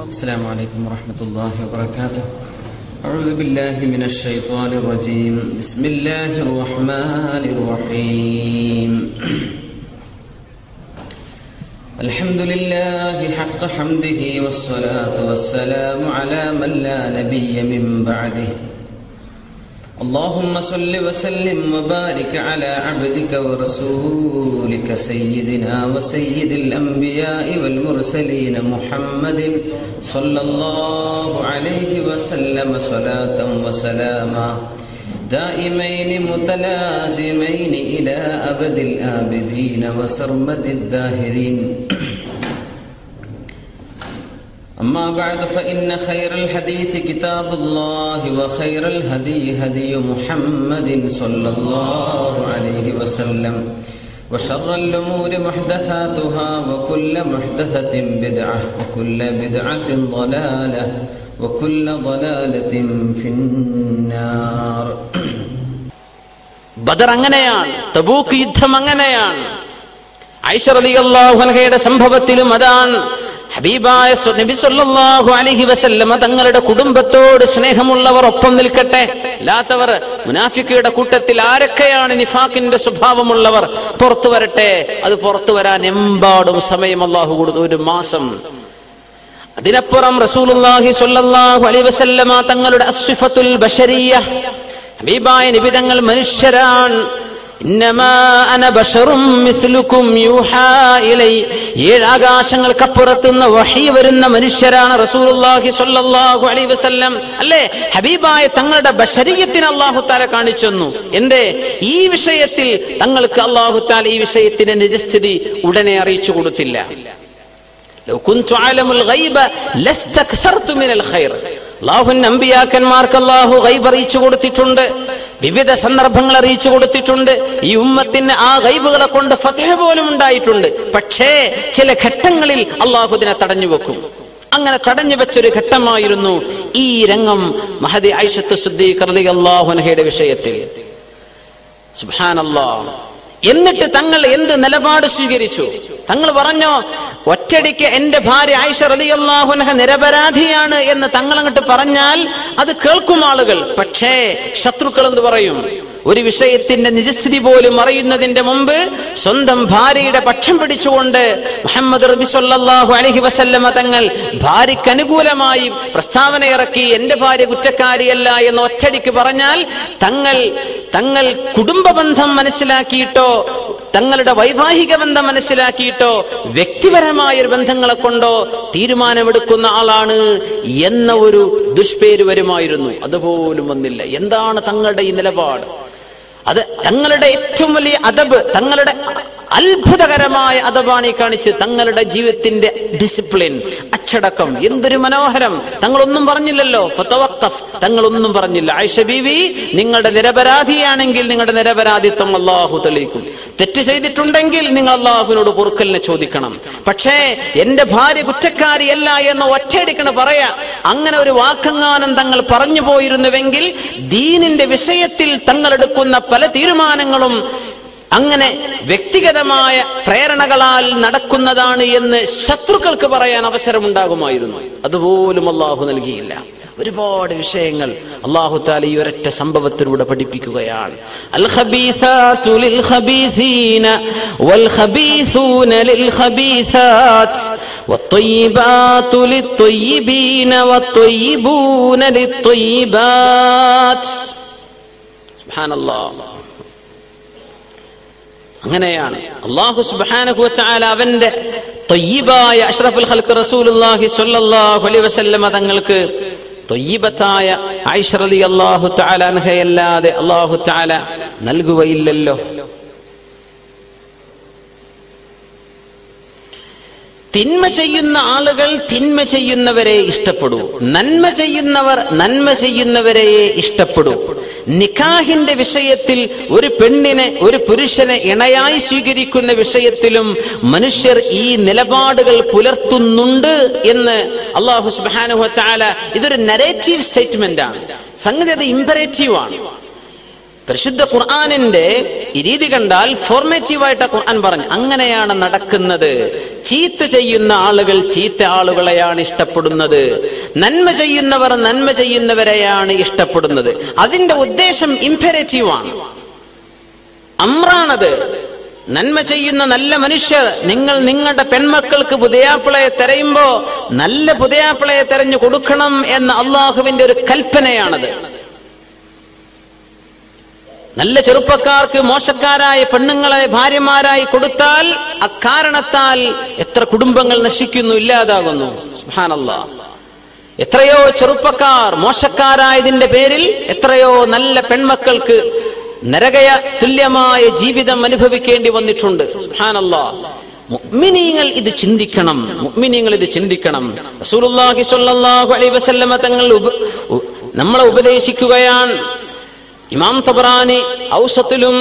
السلام عليكم ورحمة الله وبركاته أعوذ بالله من الشيطان الرجيم بسم الله الرحمن الرحيم الحمد لله حق حمده والصلاة والسلام على من لا نبي من بعده اللهم صل وسلم وبارك على عبدك ورسولك سيدنا وسيد الأنبياء والمرسلين محمد صلى الله عليه وسلم صلاة وسلاما دائمين متلازمين إلى أبد الآبدين وسرمد الداهرين أما بعد فإن خير الحديث كتاب الله وخير الهدي هدي محمد صلى الله عليه وسلم وشر الأمور محدثاتها وكل محدثة بدعة وكل بدعة ضلالة وكل ضلالة في النار ബദർ അങ്ങനെയാണ് തബൂക്ക് യുദ്ധം അങ്ങനെയാണ് ഐഷർ അലി അള്ളാഹുഹയുടെ സംഭവത്തിലും അതാണ് ഹബീബായ സു- നബി സല്ലല്ലാഹു അലൈഹി വസല്ലമ തങ്ങളുടെ കുടുംബത്തോട് സ്നേഹമുള്ളവർ ഒപ്പം നിൽക്കട്ടെ അല്ലാത്തവർ മുനാഫിക്കയുടെ കൂട്ടത്തിൽ ആരൊക്കെയാണ് നിഫാക്കിന്റെ സ്വഭാവമുള്ളവർ പുറത്തു വരട്ടെ അത് പുറത്തു വരാൻ എമ്പാടും സമയം അള്ളാഹു കൊടുത്തു ഒരു മാസം അതിനപ്പുറം റസൂലുള്ളാഹി സ്വല്ലല്ലാഹു അലൈഹി വസല്ലമ തങ്ങളുടെ അസ്വിഫത്തുൽ ബശരിയ ഹബീബായ നിബിതങ്ങൾ മനുഷ്യരാണ് ഇന്നമാ അന ബശറും മിസ്ലുക്കും യൂഹാ ഇലൈ ഏഴ് ആകാശങ്ങൾക്കപ്പുറത്തുനിന്ന് വഹി വരുന്ന മനുഷ്യരാണ് റസൂലുള്ളാഹി സ്വല്ലല്ലാഹു അലൈഹി വസല്ലം അല്ലേ ഹബീബായ തങ്ങളുടെ ബശരീയത്തിന് അല്ലാഹു തആല കാണിച്ചു തന്നു എന്തേ ഈ വിഷയത്തിൽ തങ്ങൾക്ക് അല്ലാഹു തആല ഈ വിഷയത്തിന്റെ നിജസ്ഥിതി ഉടനെ അറിയിച്ചു കൊടുത്തില്ല ലൗ കുൻതു അലമുൽ ഗൈബ ലസ്തക്സർതു മിനൽ ഖൈർ അല്ലാഹുവിന്റെ അമ്പിയാക്കന്മാർക്ക് അല്ലാഹു ഗൈബ് അറിയിച്ചു കൊടുത്തിട്ടുണ്ട് വിവിധ സന്ദർഭങ്ങൾ അറിയിച്ചു കൊടുത്തിട്ടുണ്ട് ഈ ഉമ്മത്തിന് ആ ഗൈബുകളെ കൊണ്ട് ഫതഹ പോലും ഉണ്ടായിട്ടുണ്ട് പക്ഷേ ചില ഘട്ടങ്ങളിൽ അള്ളാഹു ഇതിനെ തടഞ്ഞു വെക്കും അങ്ങനെ തടഞ്ഞു വെച്ചൊരു ഘട്ടമായിരുന്നു ഈ രംഗം മഹദി ഐഷത്ത് സുദ്ദീഖ് റളിയല്ലാഹു അൻഹയുടെ വിഷയത്തിൽ സുബ്ഹാനല്ലാ എന്നിട്ട് തങ്ങൾ എന്ത് നിലപാട് സ്വീകരിച്ചു തങ്ങൾ പറഞ്ഞോ ഒറ്റടിക്ക് എന്റെ ഭാര്യ ആയിഷ റളിയല്ലാഹുൻഹ നിരപരാധിയാണ് എന്ന് തങ്ങൾ അങ്ങോട്ട് പറഞ്ഞാൽ അത് കേൾക്കും ആളുകൾ പക്ഷേ ശത്രുക്കൾ എന്ത് പറയും ഒരു വിഷയത്തിന്റെ നിജസ്ഥിതി പോലും അറിയുന്നതിന്റെ മുമ്പ് സ്വന്തം ഭാര്യയുടെ പക്ഷം പിടിച്ചുകൊണ്ട് മുഹമ്മദ് റബി സല്ലല്ലാഹു അലൈഹി വസല്ലമ തങ്ങൾ ഭാര്യയ്ക്ക് അനുകൂലമായി പ്രസ്താവന ഇറക്കി എന്റെ ഭാര്യ കുറ്റക്കാരിയല്ല എന്ന് ഒറ്റടിക്ക് പറഞ്ഞാൽ തങ്ങൾ തങ്ങൾ കുടുംബ ബന്ധം മനസ്സിലാക്കിയിട്ടോ തങ്ങളുടെ വൈവാഹിക ബന്ധം മനസ്സിലാക്കിയിട്ടോ വ്യക്തിപരമായ ഒരു ബന്ധങ്ങളെ കൊണ്ടോ തീരുമാനമെടുക്കുന്ന ആളാണ് എന്ന ഒരു ദുഷ്പേര് വരുമായിരുന്നു അതുപോലും വന്നില്ല എന്താണ് തങ്ങളുടെ ഈ നിലപാട് അത് തങ്ങളുടെ ഏറ്റവും വലിയ അതബ് തങ്ങളുടെ അത്ഭുതകരമായ അതബാണ് ഈ കാണിച്ച് തങ്ങളുടെ ജീവിതത്തിന്റെ ഡിസിപ്ലിൻ അച്ചടക്കം എന്തൊരു മനോഹരം തങ്ങളൊന്നും പറഞ്ഞില്ലല്ലോ ഫതവഖഫ് തങ്ങളൊന്നും പറഞ്ഞില്ല ആയിഷ ബീവി നിങ്ങളുടെ നിരപരാധിയാണെങ്കിൽ നിങ്ങളുടെ നിരപരാധിത്വം അള്ളാഹു തെളിയിക്കും തെറ്റ് ചെയ്തിട്ടുണ്ടെങ്കിൽ നിങ്ങൾ അള്ളാഹുവിനോട് പൊറുക്കലിനെ ചോദിക്കണം പക്ഷേ എന്റെ ഭാര്യ കുറ്റക്കാരിയല്ല എന്ന് ഒറ്റയടിക്കണ് പറയാ അങ്ങനെ ഒരു വാക്കങ്ങാനം തങ്ങൾ പറഞ്ഞു പോയിരുന്നുവെങ്കിൽ ദീനിന്റെ വിഷയത്തിൽ തങ്ങൾ എടുക്കുന്ന പല തീരുമാനങ്ങളും അങ്ങനെ വ്യക്തിഗതമായ പ്രേരണകളാൽ നടക്കുന്നതാണ് എന്ന് ശത്രുക്കൾക്ക് പറയാൻ അവസരമുണ്ടാകുമായിരുന്നു അതുപോലും അള്ളാഹു നൽകിയില്ല ഒരുപാട് വിഷയങ്ങൾ അള്ളാഹു താല ഈ ഒരൊറ്റ സംഭവത്തിലൂടെ പഠിപ്പിക്കുകയാണ് അൽ ഖബീസാതു ലിൽ ഖബീസീന വൽ ഖബീസൂന ലിൽ ഖബീസാത്ത് വത്വയ്യിബാതു ലിത്വയ്യിബീന വത്വയ്യിബൂന ലിത്വയ്യിബാത്ത് സുബ്ഹാനല്ലാഹ് അങ്ങനെയാണ് അള്ളാഹു സുബ്ഹാനഹു വതആല അവന്റെ തൊയ്യിബായ അഷ്റഫുൽ ഖൽഖ് റസൂലുള്ളാഹി സ്വല്ലല്ലാഹു അലൈഹി വസല്ലമ തങ്ങൾക്ക് തൊയ്യിബത്തായ ആയിഷ റളിയല്ലാഹു തആല അൻഹയല്ലാതെ അള്ളാഹു തആല നൽകുകയില്ലല്ലോ തിന്മ ചെയ്യുന്ന ആളുകൾ തിന്മ ചെയ്യുന്നവരെ ഇഷ്ടപ്പെടൂ നന്മ ചെയ്യുന്നവർ നന്മ ചെയ്യുന്നവരെ ഇഷ്ടപ്പെടൂ നിക്കാഹിന്റെ വിഷയത്തിൽ ഒരു പെണ്ണിനെ ഒരു പുരുഷനെ ഇണയായി സ്വീകരിക്കുന്ന വിഷയത്തിലും മനുഷ്യർ ഈ നിലപാടുകൾ പുലർത്തുന്നുണ്ട് എന്ന് അള്ളാഹു സുബാനുഹ ചാല ഇതൊരു നരേറ്റീവ് സ്റ്റേറ്റ്മെന്റ് ആണ് സംഗതി അത് ഇമ്പറേറ്റീവ് ആണ് പരിശുദ്ധ ഖുർആാനിന്റെ ഈ രീതി കണ്ടാൽ ഫോർമേറ്റീവായിട്ട് ഖുർആൻ പറഞ്ഞു അങ്ങനെയാണ് നടക്കുന്നത് ചീത്ത ചെയ്യുന്ന ആളുകൾ ചീത്ത ആളുകളെയാണ് ഇഷ്ടപ്പെടുന്നത് നന്മ ചെയ്യുന്നവർ നന്മ ചെയ്യുന്നവരെയാണ് ഇഷ്ടപ്പെടുന്നത് അതിന്റെ ഉദ്ദേശം ഇംപെരറ്റീവാണ് അമ്രാണത് നന്മ ചെയ്യുന്ന നല്ല മനുഷ്യർ നിങ്ങൾ നിങ്ങളുടെ പെൺമക്കൾക്ക് പുതിയാപ്പിളയെ തെരയുമ്പോ നല്ല പുതിയാപ്പിളയെ തെരഞ്ഞു കൊടുക്കണം എന്ന അള്ളാഹുവിന്റെ ഒരു കൽപ്പനയാണത് നല്ല ചെറുപ്പക്കാർക്ക് മോശക്കാരായ പെണ്ണുങ്ങളെ ഭാര്യമാരായി കൊടുത്താൽ അക്കാരണത്താൽ എത്ര കുടുംബങ്ങൾ നശിക്കുന്നു ഇല്ലാതാകുന്നു സുബ്ഹാനല്ലാ എത്രയോ ചെറുപ്പക്കാർ മോശക്കാരായതിന്റെ പേരിൽ എത്രയോ നല്ല പെൺമക്കൾക്ക് നരകയ തുല്യമായ ജീവിതം അനുഭവിക്കേണ്ടി വന്നിട്ടുണ്ട് സുബ്ഹാനല്ലാ മുഅ്മിനീങ്ങൾ ഇത് ചിന്തിക്കണം മുഅ്മിനീങ്ങൾ ഇത് ചിന്തിക്കണം റസൂലുള്ളാഹി സ്വല്ലല്ലാഹു അലൈഹി വസല്ലമ തങ്ങൾ ഉപ- ഉ- നമ്മളെ ഉപദേശിക്കുകയാണ് ഇമാം തബറാനി ഔസത്തിലും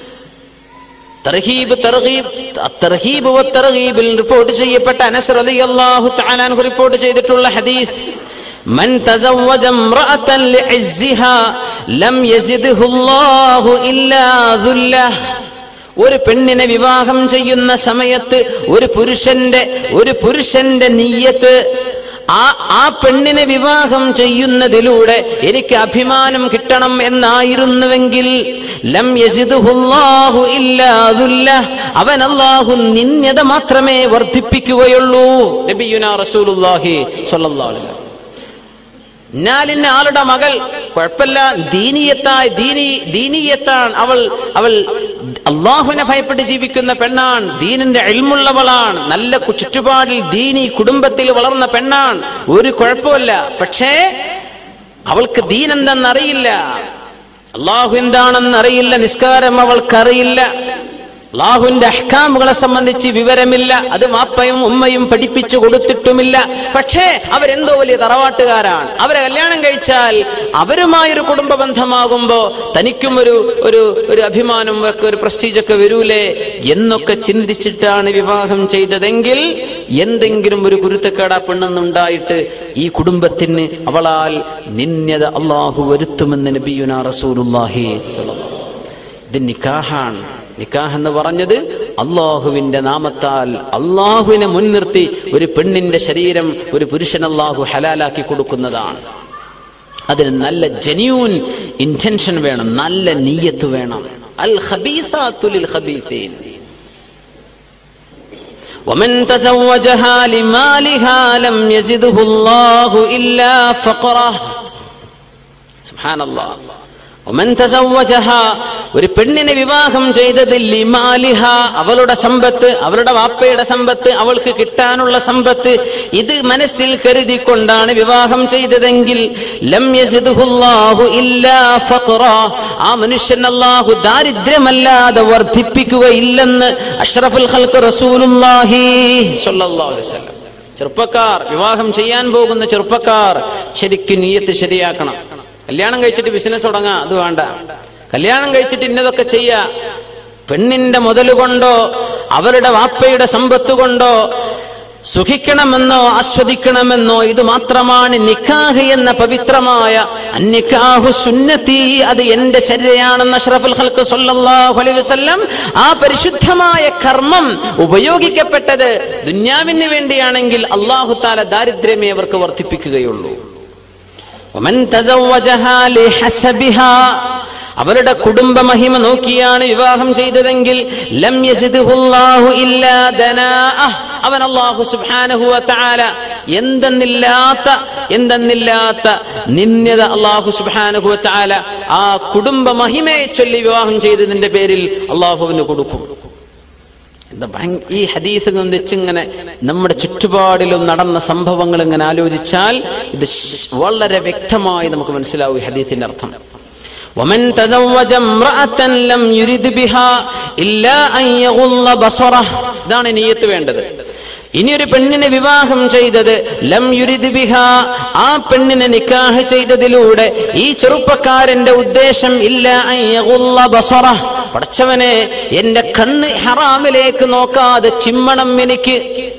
തർഹീബ് തർഹീബ് തർഹീബ് വ തർഹീബിൽ റിപ്പോർട്ട് ചെയ്യപ്പെട്ട അനസ് റളിയല്ലാഹു തആല അൻഹു റിപ്പോർട്ട് ചെയ്തിട്ടുള്ള ഹദീസ് من تزوج امرأة لعزها لم يزده الله إلا ذله ഒരു പെണ്ണിനെ വിവാഹം ചെയ്യുന്ന സമയത്ത് ഒരു പുരുഷന്റെ ഒരു പുരുഷന്റെ നീയത്ത് ആ ആ പെണ്ണിനെ വിവാഹം ചെയ്യുന്നതിലൂടെ എനിക്ക് അഭിമാനം കിട്ടണം എന്നായിരുന്നുവെങ്കിൽ ലം യസിദുഹുല്ലാഹു ഇല്ലാ ദുല്ല. അവൻ അല്ലാഹു നിന്യത മാത്രമേ വർദ്ധിപ്പിക്കുകയുള്ളൂ നബിയുനാ റസൂലുള്ളാഹി സ്വല്ലല്ലാഹു അലൈഹി വസല്ലം ഇന്നാലിന്ന ആളുടെ മകൾ കുഴപ്പമില്ല ദീനീയത്തായി ദീനി ദീനീയത്താണ് അവൾ അവൾ അള്ളാഹുവിനെ ഭയപ്പെട്ട് ജീവിക്കുന്ന പെണ്ണാണ് ദീനിന്റെ എൽമുള്ളവളാണ് നല്ല കു- ചുറ്റുപാടിൽ ദീനി കുടുംബത്തിൽ വളർന്ന പെണ്ണാണ് ഒരു കുഴപ്പമില്ല പക്ഷേ അവൾക്ക് ദീൻ എന്തെന്നറിയില്ല അള്ളാഹു എന്താണെന്ന് അറിയില്ല നിസ്കാരം അവൾക്കറിയില്ല അള്ളാഹുവിന്റെ അഹ്കാമുകളെ സംബന്ധിച്ച് വിവരമില്ല അത് വാപ്പയും ഉമ്മയും പഠിപ്പിച്ചു കൊടുത്തിട്ടുമില്ല പക്ഷേ അവരെന്തോ വലിയ തറവാട്ടുകാരാണ് അവരെ കല്യാണം കഴിച്ചാൽ അവരുമായൊരു കുടുംബ ബന്ധമാകുമ്പോ തനിക്കും ഒരു ഒരു ഒരു അഭിമാനം ഒക്കെ ഒരു പ്രസ്റ്റീജ് ഒക്കെ വരൂലേ എന്നൊക്കെ ചിന്തിച്ചിട്ടാണ് വിവാഹം ചെയ്തതെങ്കിൽ എന്തെങ്കിലും ഒരു കുരുത്തക്കേട പെണ്ണെന്നുണ്ടായിട്ട് ഈ കുടുംബത്തിന് അവളാൽ നിന്യത അള്ളാഹു വരുത്തുമെന്ന് നബിയുന റസൂലുള്ളാഹി സ്വല്ലല്ലാഹു അലൈഹി വസല്ലം. ഇത് നിക്കാഹാണ് നിക്കാഹ് എന്ന് പറഞ്ഞത് അള്ളാഹുവിന്റെ നാമത്താൽ അള്ളാഹുവിനെ മുൻനിർത്തി ഒരു പെണ്ണിന്റെ ശരീരം ഒരു പുരുഷൻ അള്ളാഹു ഹലാലാക്കി കൊടുക്കുന്നതാണ് അതിന് നല്ല ജെന്യൂൻ ഇന്റൻഷൻ വേണം നല്ല നീയത്ത് വേണം അൽ ഖബീസാത്തു ലിൽ ഖബീസീൻ ومن تزوجها لمالها لم يزده الله إلا فقره سبحان الله ഒമൻ തസവ്വജഹ ഒരു പെണ്ണിനെ വിവാഹം ചെയ്തത് ലിമാലിഹ അവളുടെ സമ്പത്ത് അവളുടെ വാപ്പയുടെ സമ്പത്ത് അവൾക്ക് കിട്ടാനുള്ള സമ്പത്ത് ഇത് മനസ്സിൽ കരുതിക്കൊണ്ടാണ് വിവാഹം ചെയ്തതെങ്കിൽ ലം യസിദ്ഹുല്ലാഹു ഇല്ലാ ഫഖറ ആ മനുഷ്യൻ അല്ലാഹു ദാരിദ്ര്യമല്ലാതെ വർദ്ധിപ്പിക്കുകയില്ലെന്ന് അഷ്റഫുൽ ഖൽഖ് റസൂലുള്ളാഹി സ്വല്ലല്ലാഹു അലൈഹി വസല്ലം ചെറുപ്പക്കാർ വിവാഹം ചെയ്യാൻ പോകുന്ന ചെറുപ്പക്കാർ ശരിക്കും നീയത്ത് ശരിയാക്കണം കല്യാണം കഴിച്ചിട്ട് ബിസിനസ് തുടങ്ങാ അത് വേണ്ട കല്യാണം കഴിച്ചിട്ട് ഇന്നതൊക്കെ ചെയ്യാ പെണ്ണിന്റെ മുതൽ കൊണ്ടോ അവരുടെ വാപ്പയുടെ സമ്പത്ത് കൊണ്ടോ സുഖിക്കണമെന്നോ ആസ്വദിക്കണമെന്നോ ഇത് മാത്രമാണ് നിക്കാഹ് എന്ന പവിത്രമായ അന്നിക്കാഹു സുന്നത്തി അത് എന്റെ ചര്യയാണെന്ന് അഷ്റഫുൽ ഖൽഖ് സല്ലല്ലാഹു അലൈഹി വസല്ലം ആ പരിശുദ്ധമായ കർമ്മം ഉപയോഗിക്കപ്പെട്ടത് ദുന്യാവിന് വേണ്ടിയാണെങ്കിൽ അള്ളാഹു താല ദാരിദ്ര്യമേ അവർക്ക് വർദ്ധിപ്പിക്കുകയുള്ളൂ ഒമൻ തസവ്വജഹാ ലിഹസബിഹാ അവരുടെ കുടുംബ മഹിമ നോക്കിയാണ് വിവാഹം ചെയ്തതെങ്കിൽ ലം യസിദ്ഹുല്ലാഹു ഇല്ലാ ദനാഅഹ് അവൻ അല്ലാഹു സുബ്ഹാനഹു വ തആല എന്തെന്നില്ലാത്ത എന്തെന്നില്ലാത്ത നിന്യത അല്ലാഹു സുബ്ഹാനഹു വ തആല ആ കുടുംബ മഹിമയെ ചൊല്ലി വിവാഹം ചെയ്തതിന്റെ പേരിൽ അള്ളാഹുവിന് കൊടുക്കും എന്താ ഭയങ്ക- ഈ ഹദീസ് വെച്ചിങ്ങനെ നമ്മുടെ ചുറ്റുപാടിലും നടന്ന സംഭവങ്ങൾ ഇങ്ങനെ ആലോചിച്ചാൽ ഇത് ശ്- വളരെ വ്യക്തമായി നമുക്ക് മനസ്സിലാവും ഈ ഹദീസിന്റെ അർത്ഥം ومن تزوج امرأة لم يرد بها إلا أن يغض بصره ഇതാണ് നീയത്ത് വേണ്ടത് ഇനി ഒരു പെണ്ണിനെ വിവാഹം ചെയ്തത് ലം യുരിദ് ബിഹ ആ പെണ്ണിനെ നിക്കാഹ് ചെയ്തതിലൂടെ ഈ ചെറുപ്പക്കാരന്റെ ഉദ്ദേശം ഇല്ല അൻ യഗുള്ള ബസറഹ്. പടച്ചവനെ എന്റെ കണ്ണ് ഹറാമിലേക്ക് നോക്കാതെ ചിമ്മണം എനിക്ക്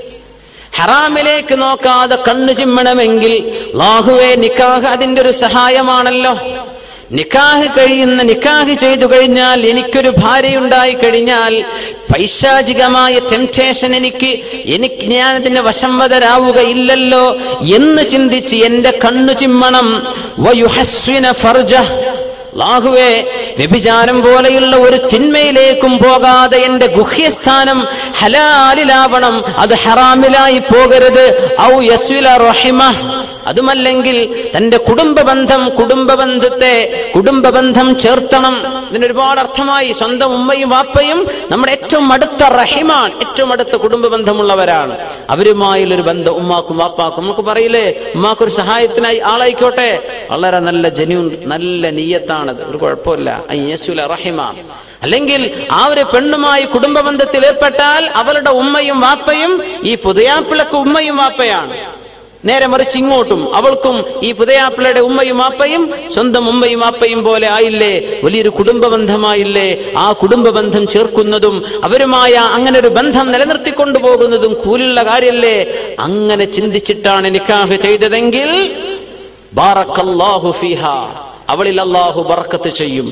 ഹറാമിലേക്ക് നോക്കാതെ കണ്ണു ചിമ്മണമെങ്കിൽ ലാഹുവെ നിക്കാഹ് അതിന്റെ ഒരു സഹായമാണല്ലോ നിക്കാഹ് കഴിയുന്ന നിക്കാഹ് ചെയ്തു കഴിഞ്ഞാൽ എനിക്കൊരു ഭാര്യയുണ്ടായി കഴിഞ്ഞാൽ പൈശാചികമായ ടെംപ്റ്റേഷൻ എനിക്ക് എനിക്ക് ഞാൻ അതിന്റെ വശംവതരാവുകയില്ലല്ലോ എന്ന് ചിന്തിച്ച് എന്റെ കണ്ണു ചിമ്മണം വയുഹസ്വിന ഫർജ ലാഹുവേ വ്യഭിചാരം പോലെയുള്ള ഒരു തിന്മയിലേക്കും പോകാതെ എന്റെ ഗുഹ്യസ്ഥാനം ഹലാലിലാവണം അത് ഹറാമിലായി പോകരുത് ഔ യസ്വില റഹിമ അതുമല്ലെങ്കിൽ തന്റെ കുടുംബ ബന്ധം കുടുംബ ബന്ധത്തെ കുടുംബ ബന്ധം ചേർത്തണം ഇതിന് ഒരുപാട് അർത്ഥമായി സ്വന്തം ഉമ്മയും വാപ്പയും നമ്മുടെ ഏറ്റവും അടുത്ത റഹിമാൻ ഏറ്റവും അടുത്ത കുടുംബ ബന്ധമുള്ളവരാണ് അവരുമായുള്ളൊരു ബന്ധം ഉമ്മാക്കും വാപ്പാക്കും നമുക്ക് പറയില്ലേ ഉമ്മാക്കൊരു സഹായത്തിനായി ആളായിക്കോട്ടെ വളരെ നല്ല ജന്യൂൻ നല്ല നീയത്താണത് ഒരു കുഴപ്പമില്ല അയ്യസുല റഹിമ അല്ലെങ്കിൽ ആ ഒരു പെണ്ണുമായി കുടുംബ ബന്ധത്തിൽ ഏർപ്പെട്ടാൽ അവളുടെ ഉമ്മയും വാപ്പയും ഈ പുതയാപ്പിളക്ക് ഉമ്മയും വാപ്പയാണ് നേരെ മറിച്ച് ഇങ്ങോട്ടും അവൾക്കും ഈ പുതയാപ്പിളയുടെ ഉമ്മയും വാപ്പയും സ്വന്തം ഉമ്മയും വാപ്പയും പോലെ ആയില്ലേ വലിയൊരു കുടുംബ ബന്ധമായില്ലേ ആ കുടുംബ ബന്ധം ചേർക്കുന്നതും അവരുമായ അങ്ങനെ ഒരു ബന്ധം നിലനിർത്തിക്കൊണ്ടു പോകുന്നതും കൂലുള്ള കാര്യല്ലേ അങ്ങനെ ചിന്തിച്ചിട്ടാണ് നിക്കാഹ് ചെയ്തതെങ്കിൽ ബാറക്കല്ലാഹു ഫിഹ അവളിൽ അള്ളാഹു ബറക്കത്ത് ചെയ്യും